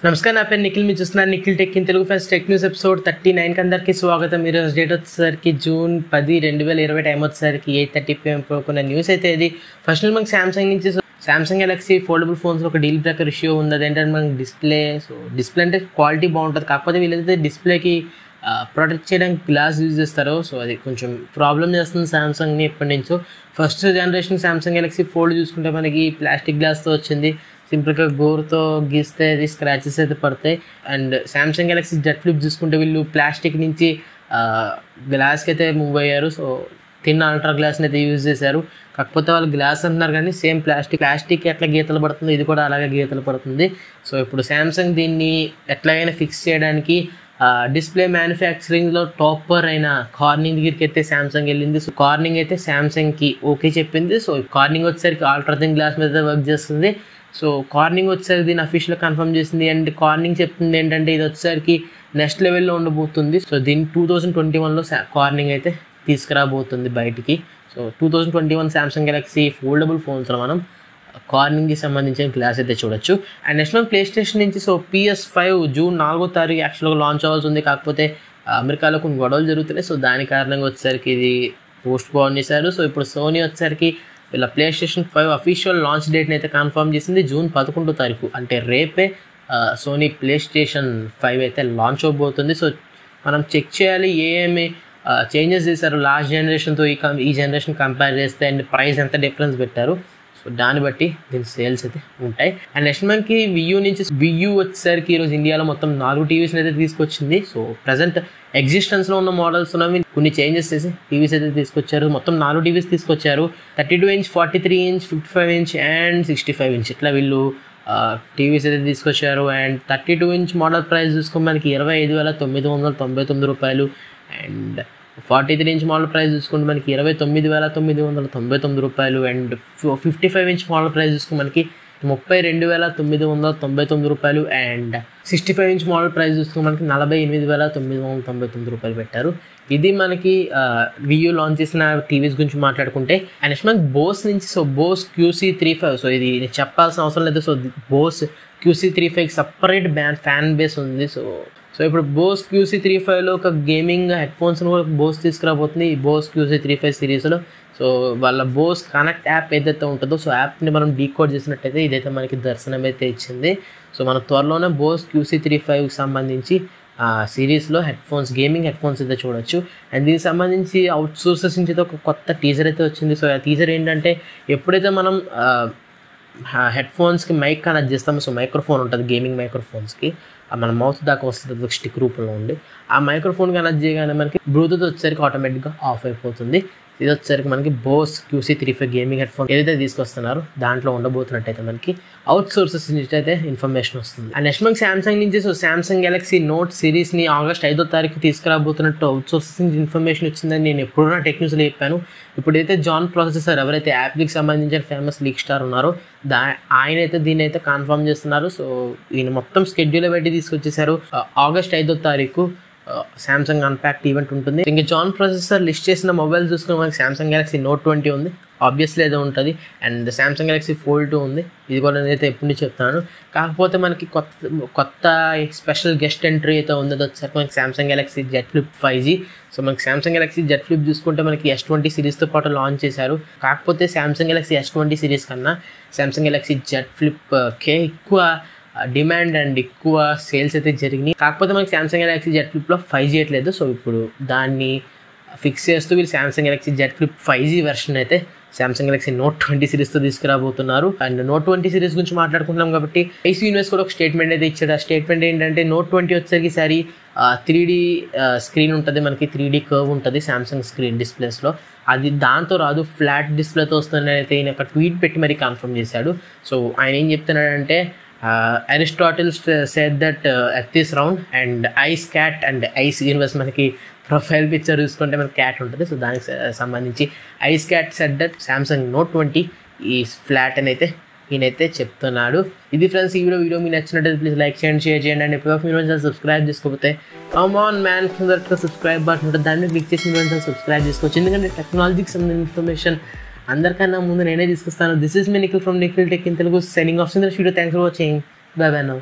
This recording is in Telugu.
నమస్కారం నా పేరు నిఖిల్ మీరు చూస్తున్నారు Nikhil tech in Telugu first tech news episode thirty నైన్కి అందరికీ స్వాగతం ఈరోజు డేట్ వచ్చేసరికి జూన్ పది రెండు వేల ఇరవై టైం వచ్చేసరికి ఎయిట్ థర్టీ పిఎం కొన్ని న్యూస్ అయితే ఇది ఫస్ట్ మనకి సామ్సంగ్ నుంచి సామ్సంగ్ గెలాక్సీ ఫోల్డబుల్ ఫోన్స్ ఒక డీల్ బ్రేకర్ ఇష్యూ ఉంది అదేంటంటే మనకి డిస్ప్లే సో డిస్ప్లే అంటే క్వాలిటీ బాగుంటుంది కాకపోతే వీళ్ళైతే డిస్ప్లేకి ప్రొటెక్ట్ చేయడానికి గ్లాస్ యూజ్ చేస్తారు సో అది కొంచెం ప్రాబ్లం చేస్తుంది సామ్సంగ్ని ఎప్పటి నుంచో first generation Samsung Galaxy Fold చూసుకుంటే మనకి ప్లాస్టిక్ గ్లాస్తో వచ్చింది సింపుల్గా గోరుతో గీస్తే అది స్క్రాచెస్ అయితే పడతాయి and Samsung Galaxy Z Flip చూసుకుంటే వీళ్ళు ప్లాస్టిక్ నుంచి గ్లాస్కి అయితే మూవ్ అయ్యారు సో తిన్న అల్ట్రా గ్లాస్ని అయితే యూజ్ చేశారు కాకపోతే వాళ్ళు గ్లాస్ అంటున్నారు కానీ సేమ్ ప్లాస్టిక్ ప్లాస్టిక్ ఎట్లా గీతలు పడుతుంది ఇది కూడా అలాగే గీతలు పడుతుంది సో ఇప్పుడు సామ్సంగ్ దీన్ని ఎట్లాగైనా ఫిక్స్ చేయడానికి డిస్ప్లే మ్యానుఫ్యాక్చరింగ్లో టాపర్ అయిన కార్నింగ్ దగ్గరికి అయితే సామ్సంగ్ వెళ్ళింది సో కార్నింగ్ అయితే సామ్సంగ్కి ఓకే చెప్పింది సో కార్నింగ్ వచ్చేసరికి ఆల్ట్రా థింగ్ గ్లాస్ మీద వర్క్ చేస్తుంది సో కార్నింగ్ వచ్చేసరికి దీన్ని అఫీషియల్ కన్ఫర్మ్ చేసింది అండ్ కార్నింగ్ చెప్తుంది ఏంటంటే ఇది వచ్చేసరికి నెక్స్ట్ లెవెల్లో ఉండబోతుంది సో దీన్ని టూ థౌజండ్ ట్వంటీ వన్లో కార్నింగ్ అయితే తీసుకురాబోతుంది బయటికి so two thousand twenty one Samsung Galaxy foldable ఫోన్స్లో మనం కార్నింగ్కి సంబంధించిన గ్లాస్ అయితే చూడొచ్చు అండ్ నెక్స్ట్ మనం ప్లే స్టేషన్ నుంచి సో పిఎస్ ఫైవ్ జూన్ నాలుగో తారీఖు యాక్చువల్గా లాంచ్ అవ్వాల్సి ఉంది కాకపోతే అమెరికాలో కొన్ని గొడవలు జరుగుతున్నాయి సో దాని కారణంగా వచ్చేసరికి ఇది పోస్ట్ పోన్ చేశారు సో ఇప్పుడు సోనీ వచ్చేసరికి వీళ్ళ PlayStation five official launch డేట్ని అయితే కన్ఫర్మ్ చేసింది జూన్ పదకొండో తారీఖు అంటే రేపే సోనీ ప్లే స్టేషన్ ఫైవ్ అయితే లాంచ్ అవబోతుంది సో మనం చెక్ చేయాలి ఏమేమి చేంజెస్ చేశారు లాస్ట్ జనరేషన్తో ఈ ఈ జనరేషన్ కంపేర్ చేస్తే అండ్ ప్రైస్ ఎంత డిఫరెన్స్ పెట్టారు సో దాన్ని బట్టి దీని సేల్స్ అయితే ఉంటాయి అండ్ నెక్స్ట్ మనకి వియూ నుంచి వియూ వచ్చేసరికి ఈరోజు ఇండియాలో మొత్తం నాలుగు టీవీస్ని అయితే తీసుకొచ్చింది సో ప్రజెంట్ ఎగ్జిస్టెన్స్లో ఉన్న మోడల్స్ ఉన్నవి కొన్ని చేంజెస్ చేసి టీవీస్ అయితే తీసుకొచ్చారు మొత్తం నాలుగు టీవీస్ తీసుకొచ్చారు thirty two inch forty three inch fifty five inch and sixty five inch ఇట్లా వీళ్ళు టీవీస్ అయితే తీసుకొచ్చారు and thirty two inch model price చూసుకుని మనకి ఇరవై ఐదు వేల తొమ్మిది వందల తొంభై తొమ్మిది రూపాయలు and forty three inch model price చూసుకుంటే మనకి ఇరవై తొమ్మిది వేల తొమ్మిది వందల తొంభై తొమ్మిది రూపాయలు and fifty five inch model price చూసుకుని మనకి ముప్పై రెండు వేల తొమ్మిది వందల తొంభై తొమ్మిది రూపాయలు and sixty five inch model price చూసుకుని మనకి నలభై ఎనిమిది వేల తొమ్మిది వందల తొంభై తొమ్మిది రూపాయలు పెట్టారు ఇది మనకి వియూ లాంచ్ చేసిన టీవీస్ గురించి మాట్లాడుకుంటే అండ్ నెక్స్ట్ మనకి బోస్ నుంచి so Bose QC three five so ఇది చెప్పాల్సిన అవసరం లేదు so Bose QC three five separate brand fan base ఉంది సో సో ఇప్పుడు బోస్ క్యూసీ త్రీ ఫైవ్లో ఒక గేమింగ్ హెడ్ ఫోన్స్ని కూడా బోస్ తీసుకురాబోతుంది ఈ బోస్ క్యూసీ త్రీ ఫైవ్ సిరీస్లో సో వాళ్ళ బోస్ కనెక్ట్ యాప్ ఏదైతే ఉంటుందో సో యాప్ని మనం డీకోడ్ చేసినట్టయితే ఇదైతే మనకి దర్శనం అయితే ఇచ్చింది సో మన త్వరలోనే బోస్ క్యూసీ త్రీ ఫైవ్కి సంబంధించి సిరీస్లో headphones gaming headphones అయితే చూడొచ్చు అండ్ దీనికి సంబంధించి అవుట్ సోర్సెస్ నుంచి అయితే ఒక కొత్త టీజర్ అయితే వచ్చింది సో ఆ టీజర్ ఏంటంటే ఎప్పుడైతే మనం హెడ్ ఫోన్స్కి మైక్ కనెక్ట్ చేస్తామో సో మైక్రోఫోన్ ఉంటుంది గేమింగ్ మైక్రోఫోన్స్కి మన మౌత్ దాకా వస్తుంది ఒక స్టిక్ రూపంలో ఉండి ఆ మైక్రోఫోన్ కనెక్ట్ చేయగానే మనకి బ్లూటూత్ వచ్చేసరికి ఆటోమేటిక్గా ఆఫ్ అయిపోతుంది ఇది వచ్చేసరికి మనకి Bose QC three five gaming headphone ఏదైతే తీసుకొస్తున్నారో దాంట్లో ఉండబోతున్నట్టయితే మనకి అవుట్ సోర్సెస్ నుంచి అయితే ఇన్ఫర్మేషన్ వస్తుంది అండ్ నెక్స్ట్ మనకి సామ్సంగ్ నుంచి సో సామ్సంగ్ గెలాక్సీ నోట్ సిరీస్ని ఆగస్ట్ ఐదో తారీఖు తీసుకురాబోతున్నట్టు అవుట్ సోర్సెస్ నుంచి ఇన్ఫర్మేషన్ వచ్చిందని నేను ఎప్పుడైనా టెక్నిక్స్లో చెప్పాను ఇప్పుడైతే జాన్ ప్రాసెసర్ ఎవరైతే యాప్కి సంబంధించిన ఫేమస్ లీక్ స్టార్ ఉన్నారో దా ఆయన అయితే దీన్ని అయితే కన్ఫర్మ్ చేస్తున్నారు సో ఈయన మొత్తం స్కెడ్యూల్ పెట్టి తీసుకొచ్చేసారు ఆగస్ట్ ఐదో తారీఖు సామ్సంగ్ అన్ప్యాక్ట్ ఈవెంట్ ఉంటుంది ఇంకా జాన్ ప్రాసెసర్ లిస్ట్ చేసిన మొబైల్ చూసుకుని మనకి సామ్సంగ్ గెలాక్సీ నోట్ ట్వంటీ ఉంది ఆబ్వియస్లీ ఏదో ఉంటుంది and Samsung Galaxy Fold two ఉంది ఇది కూడా నేనైతే ఎప్పటి నుంచి చెప్తాను కాకపోతే మనకి కొత్త కొత్త స్పెషల్ గెస్ట్ ఎంట్రీ అయితే ఉంది అది వచ్చేసరికి మనకి Samsung Galaxy Z Flip five G so మనకి సామ్సంగ్ గెలాక్సీ జెట్ ఫ్లిప్ చూసుకుంటే మనకి ఎస్ ట్వంటీ సిరీస్తో పాటు లాంచ్ చేశారు కాకపోతే Samsung Galaxy S twenty series కన్నా సామ్సంగ్ గెలాక్సీ జెట్ ఫ్లిప్ కే ఎక్కువ డిమాండ్ అండ్ ఎక్కువ సేల్స్ అయితే జరిగినాయి కాకపోతే మనకి సామ్సంగ్ గెలాక్సీ జెట్ ఫ్లిప్లో ఫైవ్ జీ లేదు సో ఇప్పుడు దాన్ని ఫిక్స్ చేస్తూ వీళ్ళు Samsung Galaxy Z Flip five G version అయితే సామ్సంగ్ గెలాక్సీ నోట్ ట్వంటీ సిరీస్తో తీసుకురాబోతున్నారు అండ్ నోట్ ట్వంటీ సిరీస్ గురించి మాట్లాడుకుంటున్నాం కాబట్టి ఐసీ యూనివర్స్ కూడా ఒక స్టేట్మెంట్ అయితే ఇచ్చాడు ఆ స్టేట్మెంట్ ఏంటంటే నోట్ ట్వంటీ వచ్చేసరికి ఈసారి త్రీ డీ స్క్రీన్ ఉంటుంది మనకి త్రీ డీ కర్వ్ ఉంటుంది సామ్సంగ్ స్క్రీన్ డిస్ప్లేస్లో అది దాంతో రాదు ఫ్లాట్ డిస్ప్లేతో వస్తుందని అయితే ఈయన ఒక ట్వీట్ పెట్టి మరీ కన్ఫర్మ్ చేశాడు సో ఆయన ఏం చెప్తున్నాడంటే Aristotle said that earth is round and ice cat and ice universe మనకి ప్రొఫైల్ పిక్చర్ చూసుకుంటే మనకి క్యాట్ ఉంటుంది సో దానికి సంబంధించి ice cat said that Samsung Note twenty ఈ ఫ్లాట్ అని అయితే ఈయనైతే చెప్తున్నాడు ఇది ఫ్రెండ్స్ ఈ వీడియో వీడియో మీకు నచ్చినట్టు ప్లీజ్ లైక్ చేయండి షేర్ చేయండి అండ్ ఇప్పుడు మీరు సబ్స్క్రైబ్ చేసుకోకపోతే కమ్ ఆన్ మ్యాన్ కింద సబ్స్క్రైబ్ బటన్ ఉంటుంది దాన్ని క్లిక్ చేసి మీరు సబ్స్క్రైబ్ చేసుకోవచ్చు ఎందుకంటే టెక్నాలజీకి సంబంధించిన ఇన్ఫర్మేషన్ అందరికన్నా ముందు నేనే తీసుకొస్తాను this is me Nikhil from Nikhil tech in Telugu signing off video thanks for watching bye bye now